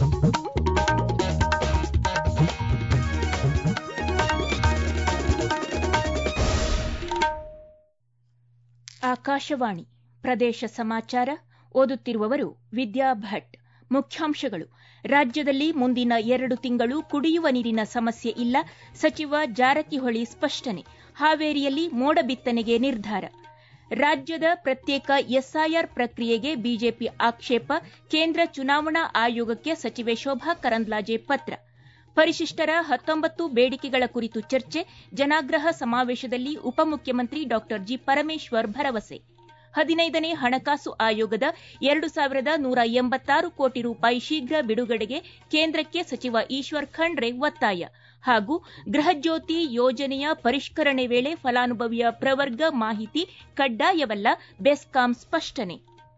ಆಕಾಶವಾಣಿ ಪ್ರದೇಶ ಸಮಾಚಾರ ಓದುತ್ತಿರುವವರು ವಿದ್ಯಾ ಭಟ್ ಮುಖ್ಯಾಂಶಗಳು ರಾಜ್ಯದಲ್ಲಿ ಮುಂದಿನ ಎರಡು ತಿಂಗಳು ಕುಡಿಯುವ ನೀರಿನ ಸಮಸ್ಯೆ ಇಲ್ಲ ಸಚಿವ ಜಾರಕಿಹೊಳಿ ಸ್ಪಷ್ಟನೆ ಹಾವೇರಿಯಲ್ಲಿ ಮೋಡ ಬಿತ್ತನೆಗೆ ನಿರ್ಧಾರ ರಾಜ್ಯದ ಪ್ರತ್ಯೇಕ ಎಸ್ಐಆರ್ ಪ್ರಕ್ರಿಯೆಗೆ ಬಿಜೆಪಿ ಆಕ್ಷೇಪ ಕೇಂದ್ರ ಚುನಾವಣಾ ಆಯೋಗಕ್ಕೆ ಸಚಿವೆ ಶೋಭಾ ಕರಂದ್ಲಾಜೆ ಪತ್ರ ಪರಿಶಿಷ್ಟರ ಹತ್ತೊಂಬತ್ತು ಬೇಡಿಕೆಗಳ ಕುರಿತು ಚರ್ಚೆ ಜನಾಗ್ರಹ ಸಮಾವೇಶದಲ್ಲಿ ಉಪಮುಖ್ಯಮಂತ್ರಿ ಡಾ ಜಿ ಪರಮೇಶ್ವರ್ ಭರವಸೆ ಹದಿನೈದನೇ ಹಣಕಾಸು ಆಯೋಗದ ಎರಡು ಸಾವಿರದ ನೂರ ಎಂಬತ್ತಾರು ಕೋಟಿ ರೂಪಾಯಿ ಶೀಘ್ರ ಬಿಡುಗಡೆಗೆ ಕೇಂದ್ರಕ್ಕೆ ಸಚಿವ ಈಶ್ವರ್ ಖಂಡ್ರೆ ಒತ್ತಾಯ ಹಾಗೂ ಗೃಹಜ್ಯೋತಿ ಯೋಜನೆಯ ಪರಿಷ್ಕರಣೆ ವೇಳೆ ಫಲಾನುಭವಿಯ ಪ್ರವರ್ಗ ಮಾಹಿತಿ ಕಡ್ಡಾಯವಲ್ಲ ಬೆಸ್ಕಾಂ ಸ್ಪಷ್ಟನೆ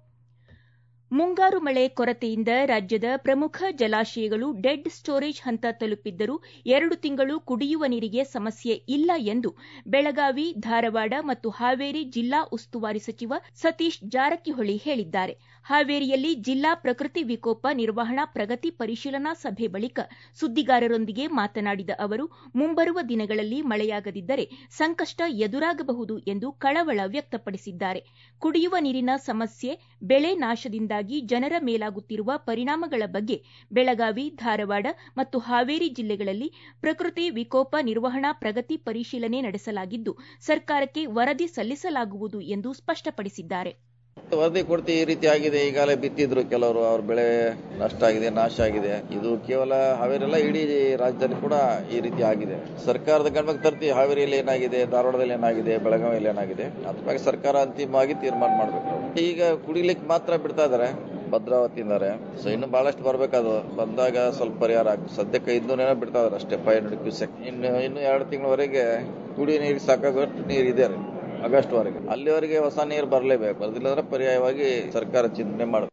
ಮುಂಗಾರು ಮಳೆ ಕೊರತೆಯಿಂದ ರಾಜ್ಯದ ಪ್ರಮುಖ ಜಲಾಶಯಗಳು ಡೆಡ್ ಸ್ಟೋರೇಜ್ ಹಂತ ತಲುಪಿದ್ದರೂ ಎರಡು ತಿಂಗಳು ಕುಡಿಯುವ ನೀರಿಗೆ ಸಮಸ್ಯೆ ಇಲ್ಲ ಎಂದು ಬೆಳಗಾವಿ ಧಾರವಾಡ ಮತ್ತು ಹಾವೇರಿ ಜಿಲ್ಲಾ ಉಸ್ತುವಾರಿ ಸಚಿವ ಸತೀಶ್ ಜಾರಕಿಹೊಳಿ ಹೇಳಿದ್ದಾರೆ ಹಾವೇರಿಯಲ್ಲಿ ಜಿಲ್ಲಾ ಪ್ರಕೃತಿ ವಿಕೋಪ ನಿರ್ವಹಣಾ ಪ್ರಗತಿ ಪರಿಶೀಲನಾ ಸಭೆ ಬಳಿಕ ಸುದ್ದಿಗಾರರೊಂದಿಗೆ ಮಾತನಾಡಿದ ಅವರು ಮುಂಬರುವ ದಿನಗಳಲ್ಲಿ ಮಳೆಯಾಗದಿದ್ದರೆ ಸಂಕಷ್ಟ ಎದುರಾಗಬಹುದು ಎಂದು ಕಳವಳ ವ್ಯಕ್ತಪಡಿಸಿದ್ದಾರೆ ಕುಡಿಯುವ ನೀರಿನ ಸಮಸ್ಯೆ ಬೆಳೆ ನಾಶದಿಂದಾಗಿ ಜನರ ಮೇಲಾಗುತ್ತಿರುವ ಪರಿಣಾಮಗಳ ಬಗ್ಗೆ ಬೆಳಗಾವಿ ಧಾರವಾಡ ಮತ್ತು ಹಾವೇರಿ ಜಿಲ್ಲೆಗಳಲ್ಲಿ ಪ್ರಕೃತಿ ವಿಕೋಪ ನಿರ್ವಹಣಾ ಪ್ರಗತಿ ಪರಿಶೀಲನೆ ನಡೆಸಲಾಗಿದ್ದು ಸರ್ಕಾರಕ್ಕೆ ವರದಿ ಸಲ್ಲಿಸಲಾಗುವುದು ಎಂದು ಸ್ಪಷ್ಟಪಡಿಸಿದ್ದಾರೆ ವರದಿ ಕೊಡ್ತಿ ಈ ರೀತಿ ಆಗಿದೆ ಈಗಾಗಲೇ ಬಿತ್ತಿದ್ರು ಕೆಲವರು ಅವ್ರ ಬೆಳೆ ನಷ್ಟ ಆಗಿದೆ ನಾಶ ಆಗಿದೆ ಇದು ಕೇವಲ ಹಾವೇರಿಲ್ಲ ಇಡೀ ರಾಜ್ಯದಲ್ಲಿ ಕೂಡ ಈ ರೀತಿ ಆಗಿದೆ ಸರ್ಕಾರದ ಗಮನಕ್ಕೆ ತರ್ತಿ ಹಾವೇರಿಯಲ್ಲಿ ಏನಾಗಿದೆ ಧಾರವಾಡದಲ್ಲಿ ಏನಾಗಿದೆ ಬೆಳಗಾವಿಯಲ್ಲಿ ಏನಾಗಿದೆ ಅದ್ರ ಬಗ್ಗೆ ಸರ್ಕಾರ ಅಂತಿಮವಾಗಿ ತೀರ್ಮಾನ ಮಾಡಬೇಕು ಈಗ ಕುಡಿಲಿಕ್ಕೆ ಮಾತ್ರ ಬಿಡ್ತಾ ಇದಾರೆ ಭದ್ರಾವತಿಯಿಂದಾರೆ ಸೊ ಇನ್ನು ಬಹಳಷ್ಟು ಬರ್ಬೇಕದು ಬಂದಾಗ ಸ್ವಲ್ಪ ಪರಿಹಾರ ಆಗ್ತದೆ ಸದ್ಯಕ್ಕೆ ಐದ್ನೂರ ಬಿಡ್ತಾ ಇದಾರೆ ಅಷ್ಟೇ ಫೈವ್ ಹಂಡ್ರೆಡ್ ಕ್ಯೂಸೆಕ್ ಇನ್ನು ಇನ್ನು ಎರಡು ತಿಂಗಳವರೆಗೆ ಕುಡಿಯೋ ನೀರಿಗೆ ಸಾಕಾಗುವಷ್ಟು ನೀರು ಇದೆ ಆಗಸ್ಟ್ ವರೆಗೆ ಅಲ್ಲಿವರೆಗೆ ಹೊಸ ನೀರು ಬರಲೇಬೇಕು ಅದಿಲ್ಲಂದ್ರೆ ಪರ್ಯಾಯವಾಗಿ ಸರ್ಕಾರ ಚಿಂತನೆ ಮಾಡಬೇಕು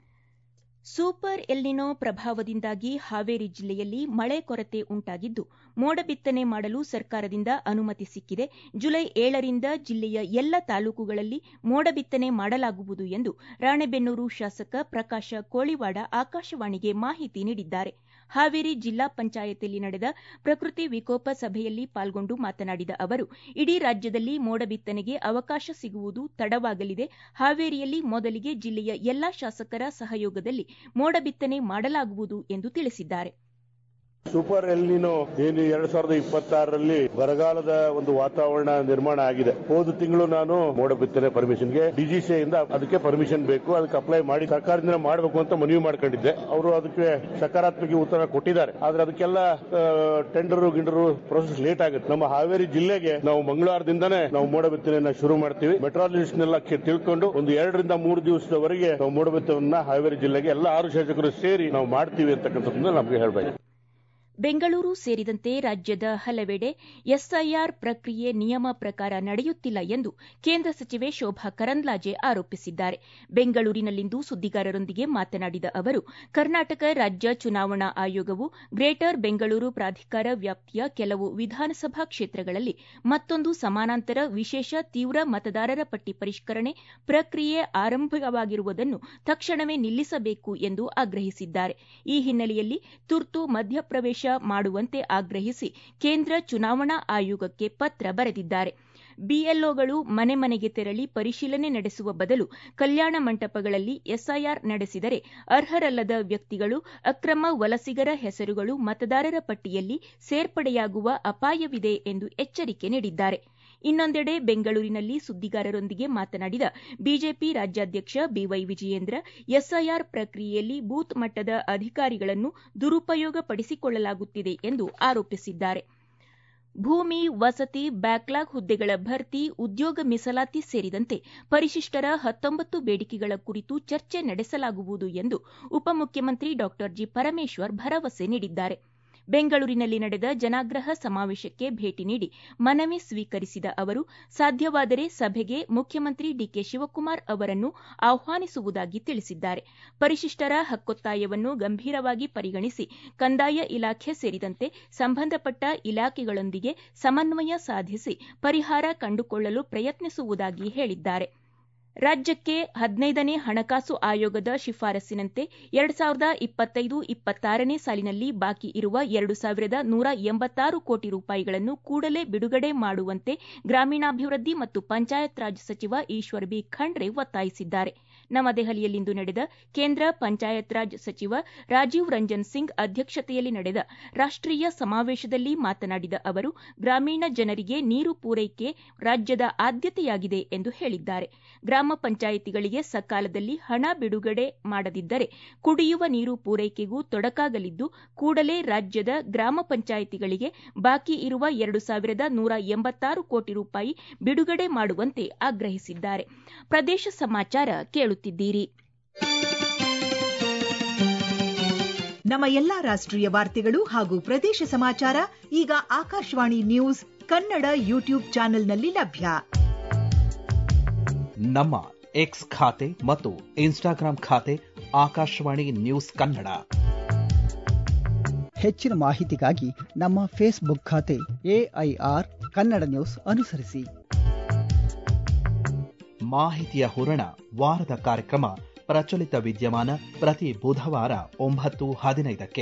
ಸೂಪರ್ ಎಲ್ನಿನೋ ಪ್ರಭಾವದಿಂದಾಗಿ ಹಾವೇರಿ ಜಿಲ್ಲೆಯಲ್ಲಿ ಮಳೆ ಕೊರತೆ ಉಂಟಾಗಿದ್ದು ಮೋಡ ಬಿತ್ತನೆ ಮಾಡಲು ಸರ್ಕಾರದಿಂದ ಅನುಮತಿ ಸಿಕ್ಕಿದೆ ಜುಲೈ ಏಳರಿಂದ ಜಿಲ್ಲೆಯ ಎಲ್ಲ ತಾಲೂಕುಗಳಲ್ಲಿ ಮೋಡ ಬಿತ್ತನೆ ಮಾಡಲಾಗುವುದು ಎಂದು ರಾಣೆಬೆನ್ನೂರು ಶಾಸಕ ಪ್ರಕಾಶ ಕೋಳಿವಾಡ ಆಕಾಶವಾಣಿಗೆ ಮಾಹಿತಿ ನೀಡಿದ್ದಾರೆ ಹಾವೇರಿ ಜಿಲ್ಲಾ ಪಂಚಾಯತಿಯಲ್ಲಿ ನಡೆದ ಪ್ರಕೃತಿ ವಿಕೋಪ ಸಭೆಯಲ್ಲಿ ಪಾಲ್ಗೊಂಡು ಮಾತನಾಡಿದ ಅವರು ಇಡೀ ರಾಜ್ಯದಲ್ಲಿ ಮೋಡ ಬಿತ್ತನೆಗೆ ಅವಕಾಶ ಸಿಗುವುದು ತಡವಾಗಲಿದೆ ಹಾವೇರಿಯಲ್ಲಿ ಮೊದಲಿಗೆ ಜಿಲ್ಲೆಯ ಎಲ್ಲಾ ಶಾಸಕರ ಸಹಯೋಗದಲ್ಲಿ ಮೋಡ ಬಿತ್ತನೆ ಮಾಡಲಾಗುವುದು ಎಂದು ತಿಳಿಸಿದ್ದಾರೆ ಸೂಪರ್ ಎಲ್ನಿನೋ ಏನು ಎರಡ್ ಸಾವಿರದ ಇಪ್ಪತ್ತಾರರಲ್ಲಿ ಬರಗಾಲದ ಒಂದು ವಾತಾವರಣ ನಿರ್ಮಾಣ ಆಗಿದೆ ಹೋದ ತಿಂಗಳು ನಾನು ಮೋಡ ಬಿತ್ತನೆ ಪರ್ಮಿಷನ್ಗೆ ಡಿಜಿಸಿಐ ಇಂದ ಅದಕ್ಕೆ ಪರ್ಮಿಷನ್ ಬೇಕು ಅದಕ್ಕೆ ಅಪ್ಲೈ ಮಾಡಿ ಸರ್ಕಾರದಿಂದ ಮಾಡಬೇಕು ಅಂತ ಮನವಿ ಮಾಡ್ಕೊಂಡಿದ್ದೆ ಅವರು ಅದಕ್ಕೆ ಸಕಾರಾತ್ಮಕ ಉತ್ತರ ಕೊಟ್ಟಿದ್ದಾರೆ ಆದ್ರೆ ಅದಕ್ಕೆಲ್ಲ ಟೆಂಡರ್ ಗಿಂಡರು ಪ್ರೊಸೆಸ್ ಲೇಟ್ ಆಗುತ್ತೆ ನಮ್ಮ ಹಾವೇರಿ ಜಿಲ್ಲೆಗೆ ನಾವು ಮಂಗಳವಾರದಿಂದಾನೇ ನಾವು ಮೋಡ ಬಿತ್ತನೆಯನ್ನ ಶುರು ಮಾಡ್ತೀವಿ ಮೆಟ್ರಾಲಜಿಸ್ಟ್ನೆಲ್ಲ ತಿಳ್ಕೊಂಡು ಒಂದು ಎರಡರಿಂದ ಮೂರು ದಿವಸದವರೆಗೆ ನಾವು ಮೋಡ ಬಿತ್ತನೆಯನ್ನ ಹಾವೇರಿ ಜಿಲ್ಲೆಗೆ ಎಲ್ಲ ಆರು ಶಾಸಕರು ಸೇರಿ ನಾವು ಮಾಡ್ತೀವಿ ಅಂತಕ್ಕಂಥದ್ದನ್ನ ನಮಗೆ ಹೇಳಬೇಕು ಬೆಂಗಳೂರು ಸೇರಿದಂತೆ ರಾಜ್ಯದ ಹಲವೆಡೆ ಎಸ್ಐಆರ್ ಪ್ರಕ್ರಿಯೆ ನಿಯಮ ಪ್ರಕಾರ ನಡೆಯುತ್ತಿಲ್ಲ ಎಂದು ಕೇಂದ್ರ ಸಚಿವೆ ಶೋಭಾ ಕರಂದ್ಲಾಜೆ ಆರೋಪಿಸಿದ್ದಾರೆ ಬೆಂಗಳೂರಿನಲ್ಲಿಂದು ಸುದ್ದಿಗಾರರೊಂದಿಗೆ ಮಾತನಾಡಿದ ಅವರು ಕರ್ನಾಟಕ ರಾಜ್ಯ ಚುನಾವಣಾ ಆಯೋಗವು ಗ್ರೇಟರ್ ಬೆಂಗಳೂರು ಪ್ರಾಧಿಕಾರ ವ್ಯಾಪ್ತಿಯ ಕೆಲವು ವಿಧಾನಸಭಾ ಕ್ಷೇತ್ರಗಳಲ್ಲಿ ಮತ್ತೊಂದು ಸಮಾನಾಂತರ ವಿಶೇಷ ತೀವ್ರ ಮತದಾರರ ಪಟ್ಟಿ ಪರಿಷ್ಕರಣೆ ಪ್ರಕ್ರಿಯೆ ಆರಂಭವಾಗಿರುವುದನ್ನು ತಕ್ಷಣವೇ ನಿಲ್ಲಿಸಬೇಕು ಎಂದು ಆಗ್ರಹಿಸಿದ್ದಾರೆ ಈ ಹಿನ್ನೆಲೆಯಲ್ಲಿ ತುರ್ತು ಮಧ್ಯಪ್ರವೇಶ ಮಾಡುವಂತೆ ಆಗ್ರಹಿಸಿ ಕೇಂದ್ರ ಚುನಾವಣಾ ಆಯೋಗಕ್ಕೆ ಪತ್ರ ಬರೆದಿದ್ದಾರೆ ಬಿಎಲ್ಒಗಳು ಮನೆ ಮನೆಗೆ ತೆರಳಿ ಪರಿಶೀಲನೆ ನಡೆಸುವ ಬದಲು ಕಲ್ಯಾಣ ಮಂಟಪಗಳಲ್ಲಿ ಎಸ್ಐಆರ್ ನಡೆಸಿದರೆ ಅರ್ಹರಲ್ಲದ ವ್ಯಕ್ತಿಗಳು ಅಕ್ರಮ ವಲಸಿಗರ ಹೆಸರುಗಳು ಮತದಾರರ ಪಟ್ಟಿಯಲ್ಲಿ ಸೇರ್ಪಡೆಯಾಗುವ ಅಪಾಯವಿದೆ ಎಂದು ಎಚ್ಚರಿಕೆ ನೀಡಿದ್ದಾರೆ ಇನ್ನೊಂದೆಡೆ ಬೆಂಗಳೂರಿನಲ್ಲಿ ಸುದ್ದಿಗಾರರೊಂದಿಗೆ ಮಾತನಾಡಿದ ಬಿಜೆಪಿ ರಾಜ್ಯಾಧ್ಯಕ್ಷ ಬಿವೈ ವಿಜಯೇಂದ್ರ ಎಸ್ಐಆರ್ ಪ್ರಕ್ರಿಯೆಯಲ್ಲಿ ಬೂತ್ ಮಟ್ಟದ ಅಧಿಕಾರಿಗಳನ್ನು ದುರುಪಯೋಗಪಡಿಸಿಕೊಳ್ಳಲಾಗುತ್ತಿದೆ ಎಂದು ಆರೋಪಿಸಿದ್ದಾರೆ ಭೂಮಿ ವಸತಿ ಬ್ಯಾಕ್ಲಾಗ್ ಹುದ್ದೆಗಳ ಭರ್ತಿ ಉದ್ಯೋಗ ಮೀಸಲಾತಿ ಸೇರಿದಂತೆ ಪರಿಶಿಷ್ಟರ ಹತ್ತೊಂಬತ್ತು ಬೇಡಿಕೆಗಳ ಕುರಿತು ಚರ್ಚೆ ನಡೆಸಲಾಗುವುದು ಎಂದು ಉಪಮುಖ್ಯಮಂತ್ರಿ ಡಾ ಜಿ ಪರಮೇಶ್ವರ್ ಭರವಸೆ ನೀಡಿದ್ದಾರೆ ಬೆಂಗಳೂರಿನಲ್ಲಿ ನಡೆದ ಜನಾಗ್ರಹ ಸಮಾವೇಶಕ್ಕೆ ಭೇಟಿ ನೀಡಿ ಮನವಿ ಸ್ವೀಕರಿಸಿದ ಅವರು ಸಾಧ್ಯವಾದರೆ ಸಭೆಗೆ ಮುಖ್ಯಮಂತ್ರಿ ಡಿಕೆ ಶಿವಕುಮಾರ್ ಅವರನ್ನು ಆಹ್ವಾನಿಸುವುದಾಗಿ ತಿಳಿಸಿದ್ದಾರೆ ಪರಿಶಿಷ್ಟರ ಹಕ್ಕೊತ್ತಾಯವನ್ನು ಗಂಭೀರವಾಗಿ ಪರಿಗಣಿಸಿ ಕಂದಾಯ ಇಲಾಖೆ ಸೇರಿದಂತೆ ಸಂಬಂಧಪಟ್ಟ ಇಲಾಖೆಗಳೊಂದಿಗೆ ಸಮನ್ವಯ ಸಾಧಿಸಿ ಪರಿಹಾರ ಕಂಡುಕೊಳ್ಳಲು ಪ್ರಯತ್ನಿಸುವುದಾಗಿ ಹೇಳಿದ್ದಾರೆ ರಾಜ್ಯಕ್ಕೆ ಹದಿನೈದನೇ ಹಣಕಾಸು ಆಯೋಗದ ಶಿಫಾರಸ್ಸಿನಂತೆ ಎರಡು ಸಾವಿರದ ಇಪ್ಪತ್ತೈದು ಇಪ್ಪತ್ತಾರನೇ ಸಾಲಿನಲ್ಲಿ ಬಾಕಿ ಇರುವ ಎರಡು ಸಾವಿರದ ನೂರ ಎಂಬತ್ತಾರು ಕೋಟಿ ರೂಪಾಯಿಗಳನ್ನು ಕೂಡಲೇ ಬಿಡುಗಡೆ ಮಾಡುವಂತೆ ಗ್ರಾಮೀಣಾಭಿವೃದ್ಧಿ ಮತ್ತು ಪಂಚಾಯತ್ ರಾಜ್ ಸಚಿವ ಈಶ್ವರ್ ಬಿ ಖಂಡ್ರೆ ಒತ್ತಾಯಿಸಿದ್ದಾರೆ ನವದೆಹಲಿಯಲ್ಲಿಂದು ನಡೆದ ಕೇಂದ್ರ ಪಂಚಾಯತ್ ರಾಜ್ ಸಚಿವ ರಾಜೀವ್ ರಂಜನ್ ಸಿಂಗ್ ಅಧ್ಯಕ್ಷತೆಯಲ್ಲಿ ನಡೆದ ರಾಷ್ಟೀಯ ಸಮಾವೇಶದಲ್ಲಿ ಮಾತನಾಡಿದ ಅವರು ಗ್ರಾಮೀಣ ಜನರಿಗೆ ನೀರು ಪೂರೈಕೆ ರಾಜ್ಯದ ಆದ್ಯತೆಯಾಗಿದೆ ಎಂದು ಹೇಳಿದ್ದಾರೆ ಗ್ರಾಮ ಪಂಚಾಯಿತಿಗಳಿಗೆ ಸಕಾಲದಲ್ಲಿ ಹಣ ಬಿಡುಗಡೆ ಮಾಡದಿದ್ದರೆ ಕುಡಿಯುವ ನೀರು ಪೂರೈಕೆಗೂ ತೊಡಕಾಗಲಿದ್ದು ಕೂಡಲೇ ರಾಜ್ಯದ ಗ್ರಾಮ ಪಂಚಾಯಿತಿಗಳಿಗೆ ಬಾಕಿ ಇರುವ ಎರಡು ಸಾವಿರದ ನೂರ ಎಂಬತ್ತಾರು ಕೋಟಿ ರೂಪಾಯಿ ಬಿಡುಗಡೆ ಮಾಡುವಂತೆ ಆಗ್ರಹಿಸಿದ್ದಾರೆ ಪ್ರದೇಶ ಸಮಾಚಾರ ಕೇಳುತ್ತಿದ್ದೀರಿ ನಮ್ಮ ಎಲ್ಲಾ ರಾಷ್ಟ್ರೀಯ ವಾರ್ತೆಗಳು ಹಾಗೂ ಪ್ರದೇಶ ಸಮಾಚಾರ ಈಗ ಆಕಾಶವಾಣಿ ನ್ಯೂಸ್ ಕನ್ನಡ ಯೂಟ್ಯೂಬ್ ಚಾನೆಲ್ನಲ್ಲಿ ಲಭ್ಯ ನಮ್ಮ ಎಕ್ಸ್ ಖಾತೆ ಮತ್ತು ಇನ್ಸ್ಟಾಗ್ರಾಂ ಖಾತೆ ಆಕಾಶವಾಣಿ ನ್ಯೂಸ್ ಕನ್ನಡ ಹೆಚ್ಚಿನ ಮಾಹಿತಿಗಾಗಿ ನಮ್ಮ ಫೇಸ್ಬುಕ್ ಖಾತೆ ಎಐಆರ್ ಕನ್ನಡ ನ್ಯೂಸ್ ಅನುಸರಿಸಿ ಮಾಹಿತಿಯ ಹೂರಣ ವಾರದ ಕಾರ್ಯಕ್ರಮ ಪ್ರಚಲಿತ ವಿದ್ಯಮಾನ ಪ್ರತಿ ಬುಧವಾರ ಒಂಬತ್ತು ಹದಿನೈದಕ್ಕೆ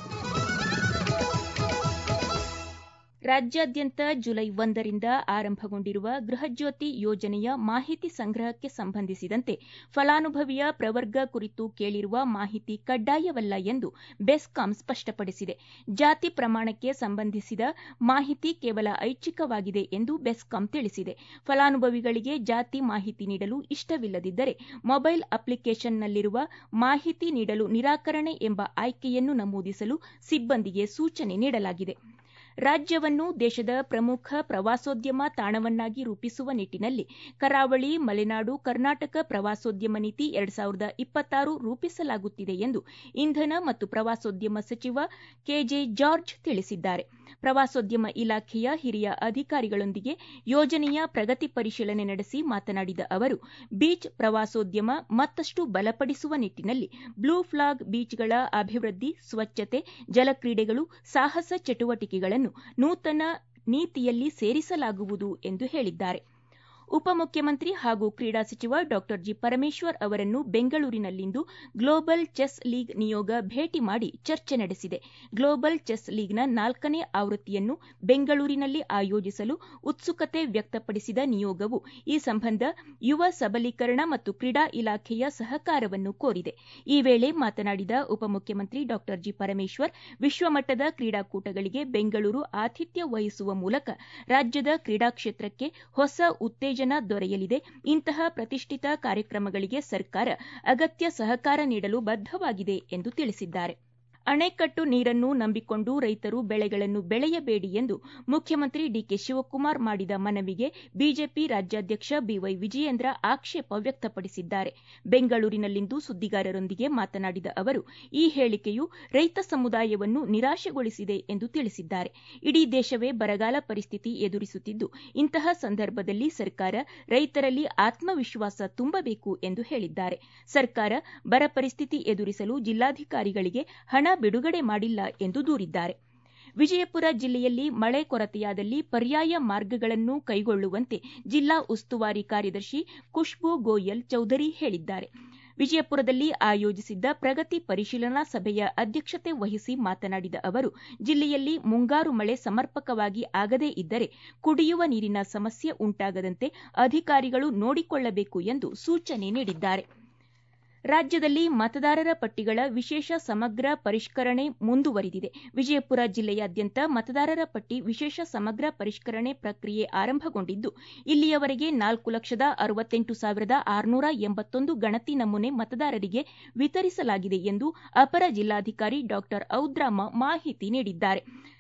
ರಾಜ್ಯಾದ್ಯಂತ ಜುಲೈ ಒಂದರಿಂದ ಆರಂಭಗೊಂಡಿರುವ ಗೃಹಜ್ಯೋತಿ ಯೋಜನೆಯ ಮಾಹಿತಿ ಸಂಗ್ರಹಕ್ಕೆ ಸಂಬಂಧಿಸಿದಂತೆ ಫಲಾನುಭವಿಯ ಪ್ರವರ್ಗ ಕುರಿತು ಕೇಳಿರುವ ಮಾಹಿತಿ ಕಡ್ಡಾಯವಲ್ಲ ಎಂದು ಬೆಸ್ಕಾಂ ಸ್ಪಷ್ಟಪಡಿಸಿದೆ ಜಾತಿ ಪ್ರಮಾಣಕ್ಕೆ ಸಂಬಂಧಿಸಿದ ಮಾಹಿತಿ ಕೇವಲ ಐಚ್ಛಿಕವಾಗಿದೆ ಎಂದು ಬೆಸ್ಕಾಂ ತಿಳಿಸಿದೆ ಫಲಾನುಭವಿಗಳಿಗೆ ಜಾತಿ ಮಾಹಿತಿ ನೀಡಲು ಇಷ್ಟವಿಲ್ಲದಿದ್ದರೆ ಮೊಬೈಲ್ ಅಪ್ಲಿಕೇಶನ್ನಲ್ಲಿರುವ ಮಾಹಿತಿ ನೀಡಲು ನಿರಾಕರಣೆ ಎಂಬ ಆಯ್ಕೆಯನ್ನು ನಮೂದಿಸಲು ಸಿಬ್ಬಂದಿಗೆ ಸೂಚನೆ ನೀಡಲಾಗಿದೆ ರಾಜ್ಯವನ್ನು ದೇಶದ ಪ್ರಮುಖ ಪ್ರವಾಸೋದ್ಯಮ ತಾಣವನ್ನಾಗಿ ರೂಪಿಸುವ ನಿಟ್ಟಿನಲ್ಲಿ ಕರಾವಳಿ ಮಲೆನಾಡು ಕರ್ನಾಟಕ ಪ್ರವಾಸೋದ್ಯಮ ನೀತಿ ಎರಡ್ ಸಾವಿರದ ಇಪ್ಪತ್ತಾರು ರೂಪಿಸಲಾಗುತ್ತಿದೆ ಎಂದು ಇಂಧನ ಮತ್ತು ಪ್ರವಾಸೋದ್ಯಮ ಸಚಿವ ಕೆಜೆ ಜಾರ್ಜ್ ತಿಳಿಸಿದ್ದಾರೆ ಪ್ರವಾಸೋದ್ಯಮ ಇಲಾಖೆಯ ಹಿರಿಯ ಅಧಿಕಾರಿಗಳೊಂದಿಗೆ ಯೋಜನೆಯ ಪ್ರಗತಿ ಪರಿಶೀಲನೆ ನಡೆಸಿ ಮಾತನಾಡಿದ ಅವರು ಬೀಚ್ ಪ್ರವಾಸೋದ್ಯಮ ಮತ್ತಷ್ಟು ಬಲಪಡಿಸುವ ನಿಟ್ಟಿನಲ್ಲಿ ಬ್ಲೂ ಫ್ಲಾಗ್ ಬೀಚ್ಗಳ ಅಭಿವೃದ್ಧಿ ಸ್ವಚ್ಛತೆ ಜಲಕ್ರೀಡೆಗಳು ಸಾಹಸ ಚಟುವಟಿಕೆಗಳನ್ನು ನೂತನ ನೀತಿಯಲ್ಲಿ ಸೇರಿಸಲಾಗುವುದು ಎಂದು ಹೇಳಿದ್ದಾರೆ ಉಪಮುಖ್ಯಮಂತ್ರಿ ಹಾಗೂ ಕ್ರೀಡಾ ಸಚಿವ ಡಾ ಜಿ ಪರಮೇಶ್ವರ್ ಅವರನ್ನು ಬೆಂಗಳೂರಿನಲ್ಲಿಂದು ಗ್ಲೋಬಲ್ ಚೆಸ್ ಲೀಗ್ ನಿಯೋಗ ಭೇಟಿ ಮಾಡಿ ಚರ್ಚೆ ನಡೆಸಿದೆ ಗ್ಲೋಬಲ್ ಚೆಸ್ ಲೀಗ್ನ ನಾಲ್ಕನೇ ಆವೃತ್ತಿಯನ್ನು ಬೆಂಗಳೂರಿನಲ್ಲಿ ಆಯೋಜಿಸಲು ಉತ್ಸುಕತೆ ವ್ಯಕ್ತಪಡಿಸಿದ ನಿಯೋಗವು ಈ ಸಂಬಂಧ ಯುವ ಸಬಲೀಕರಣ ಮತ್ತು ಕ್ರೀಡಾ ಇಲಾಖೆಯ ಸಹಕಾರವನ್ನು ಕೋರಿದೆ ಈ ವೇಳೆ ಮಾತನಾಡಿದ ಉಪಮುಖ್ಯಮಂತ್ರಿ ಡಾ ಜಿ ಪರಮೇಶ್ವರ್ ವಿಶ್ವಮಟ್ಟದ ಕ್ರೀಡಾಕೂಟಗಳಿಗೆ ಬೆಂಗಳೂರು ಆತಿಥ್ಯ ವಹಿಸುವ ಮೂಲಕ ರಾಜ್ಯದ ಕ್ರೀಡಾ ಕ್ಷೇತ್ರಕ್ಕೆ ಹೊಸ ಉತ್ತೇಜನ ದೊರೆಯಲಿದೆ ಇಂತಹ ಪ್ರತಿಷ್ಠಿತ ಕಾರ್ಯಕ್ರಮಗಳಿಗೆ ಸರ್ಕಾರ ಅಗತ್ಯ ಸಹಕಾರ ನೀಡಲು ಬದ್ದವಾಗಿದೆ ಎಂದು ತಿಳಿಸಿದ್ದಾರೆ ಅಣೆಕಟ್ಟು ನೀರನ್ನು ನಂಬಿಕೊಂಡು ರೈತರು ಬೆಳೆಗಳನ್ನು ಬೆಳೆಯಬೇಡಿ ಎಂದು ಮುಖ್ಯಮಂತ್ರಿ ಡಿಕೆ ಶಿವಕುಮಾರ್ ಮಾಡಿದ ಮನವಿಗೆ ಬಿಜೆಪಿ ರಾಜ್ಯಾಧ್ಯಕ್ಷ ಬಿವೈ ವಿಜಯೇಂದ್ರ ಆಕ್ಷೇಪ ವ್ಯಕ್ತಪಡಿಸಿದ್ದಾರೆ ಬೆಂಗಳೂರಿನಲ್ಲಿಂದು ಸುದ್ದಿಗಾರರೊಂದಿಗೆ ಮಾತನಾಡಿದ ಅವರು ಈ ಹೇಳಿಕೆಯು ರೈತ ಸಮುದಾಯವನ್ನು ನಿರಾಶೆಗೊಳಿಸಿದೆ ಎಂದು ತಿಳಿಸಿದ್ದಾರೆ ಇಡೀ ದೇಶವೇ ಬರಗಾಲ ಪರಿಸ್ಥಿತಿ ಎದುರಿಸುತ್ತಿದ್ದು ಇಂತಹ ಸಂದರ್ಭದಲ್ಲಿ ಸರ್ಕಾರ ರೈತರಲ್ಲಿ ಆತ್ಮವಿಶ್ವಾಸ ತುಂಬಬೇಕು ಎಂದು ಹೇಳಿದ್ದಾರೆ ಸರ್ಕಾರ ಬರ ಪರಿಸ್ಥಿತಿ ಎದುರಿಸಲು ಜಿಲ್ಲಾಧಿಕಾರಿಗಳಿಗೆ ಹಣ ಬಿಡುಗಡೆ ಮಾಡಿಲ್ಲ ಎಂದು ದೂರಿದ್ದಾರೆ ವಿಜಯಪುರ ಜಿಲ್ಲೆಯಲ್ಲಿ ಮಳೆ ಕೊರತೆಯಾದಲ್ಲಿ ಪರ್ಯಾಯ ಮಾರ್ಗಗಳನ್ನು ಕೈಗೊಳ್ಳುವಂತೆ ಜಿಲ್ಲಾ ಉಸ್ತುವಾರಿ ಕಾರ್ಯದರ್ಶಿ ಖುಷ್ಬೂ ಗೋಯಲ್ ಚೌಧರಿ ಹೇಳಿದ್ದಾರೆ ವಿಜಯಪುರದಲ್ಲಿ ಆಯೋಜಿಸಿದ್ದ ಪ್ರಗತಿ ಪರಿಶೀಲನಾ ಸಭೆಯ ಅಧ್ಯಕ್ಷತೆ ವಹಿಸಿ ಮಾತನಾಡಿದ ಅವರು ಜಿಲ್ಲೆಯಲ್ಲಿ ಮುಂಗಾರು ಮಳೆ ಸಮರ್ಪಕವಾಗಿ ಆಗದೇ ಇದ್ದರೆ ಕುಡಿಯುವ ನೀರಿನ ಸಮಸ್ಯೆ ಉಂಟಾಗದಂತೆ ಅಧಿಕಾರಿಗಳು ನೋಡಿಕೊಳ್ಳಬೇಕು ಎಂದು ಸೂಚನೆ ನೀಡಿದ್ದಾರೆ ರಾಜ್ಯದಲ್ಲಿ ಮತದಾರರ ಪಟ್ಟಿಗಳ ವಿಶೇಷ ಸಮಗ್ರ ಪರಿಷ್ಕರಣೆ ಮುಂದುವರಿದಿದೆ ವಿಜಯಪುರ ಜಿಲ್ಲೆಯಾದ್ಯಂತ ಮತದಾರರ ಪಟ್ಟಿ ವಿಶೇಷ ಸಮಗ್ರ ಪರಿಷ್ಕರಣೆ ಪ್ರಕ್ರಿಯೆ ಆರಂಭಗೊಂಡಿದ್ದು ಇಲ್ಲಿಯವರೆಗೆ ನಾಲ್ಕು ಲಕ್ಷದ ಅರವತ್ತೆಂಟು ಸಾವಿರದ ಆರುನೂರ ಎಂಬತ್ತೊಂದು ಗಣತಿ ನಮೂನೆ ಮತದಾರರಿಗೆ ವಿತರಿಸಲಾಗಿದೆ ಎಂದು ಅಪರ ಜಿಲ್ಲಾಧಿಕಾರಿ ಡಾ ಔದ್ರಾಮ ಮಾಹಿತಿ ನೀಡಿದ್ದಾರೆ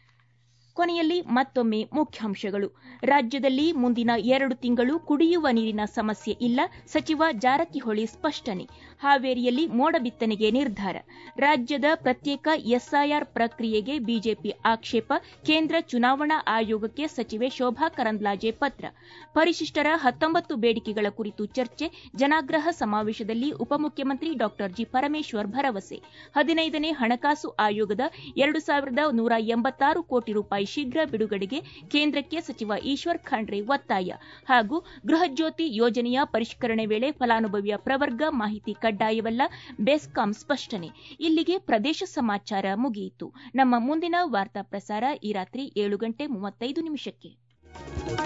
ಕೊನೆಯಲ್ಲಿ ಮತ್ತೊಮ್ಮೆ ಮುಖ್ಯಾಂಶಗಳು ರಾಜ್ಯದಲ್ಲಿ ಮುಂದಿನ ಎರಡು ತಿಂಗಳು ಕುಡಿಯುವ ನೀರಿನ ಸಮಸ್ಯೆ ಇಲ್ಲ ಸಚಿವ ಜಾರಕಿಹೊಳಿ ಸ್ಪಷ್ಟನೆ ಹಾವೇರಿಯಲ್ಲಿ ಮೋಡ ಬಿತ್ತನೆಗೆ ನಿರ್ಧಾರ ರಾಜ್ಯದ ಪ್ರತ್ಯೇಕ ಎಸ್ಐಆರ್ ಪ್ರಕ್ರಿಯೆಗೆ ಬಿಜೆಪಿ ಆಕ್ಷೇಪ ಕೇಂದ್ರ ಚುನಾವಣಾ ಆಯೋಗಕ್ಕೆ ಸಚಿವೆ ಶೋಭಾ ಕರಂದ್ಲಾಜೆ ಪತ್ರ ಪರಿಶಿಷ್ಟರ ಹತ್ತೊಂಬತ್ತು ಬೇಡಿಕೆಗಳ ಕುರಿತು ಚರ್ಚೆ ಜನಾಗ್ರಹ ಸಮಾವೇಶದಲ್ಲಿ ಉಪಮುಖ್ಯಮಂತ್ರಿ ಡಾ ಜಿ ಪರಮೇಶ್ವರ್ ಭರವಸೆ ಹದಿನೈದನೇ ಹಣಕಾಸು ಆಯೋಗದ ಎರಡು ಸಾವಿರದ ನೂರ ಎಂಬತ್ತಾರು ಕೋಟಿ ರೂಪಾಯಿ ರೂಪಾಯಿ ಶೀಘ್ರ ಬಿಡುಗಡೆಗೆ ಕೇಂದ್ರಕ್ಕೆ ಸಚಿವ ಈಶ್ವರ್ ಖಂಡ್ರೆ ಒತ್ತಾಯ ಹಾಗೂ ಗೃಹಜ್ಯೋತಿ ಯೋಜನೆಯ ಪರಿಷ್ಕರಣೆ ವೇಳೆ ಫಲಾನುಭವಿಯ ಪ್ರವರ್ಗ ಮಾಹಿತಿ ಕಡ್ಡಾಯವಲ್ಲ ಬೆಸ್ಕಾಂ ಸ್ಪಷ್ಟನೆ ಇಲ್ಲಿಗೆ ಪ್ರದೇಶ ಸಮಾಚಾರ ಮುಗಿಯಿತು ನಮ್ಮ ಮುಂದಿನ ವಾರ್ತಾ ಪ್ರಸಾರ ಈ ರಾತ್ರಿ ಏಳು ಗಂಟೆ ಮೂವತ್ತೈದು ನಿಮಿಷಕ್ಕೆ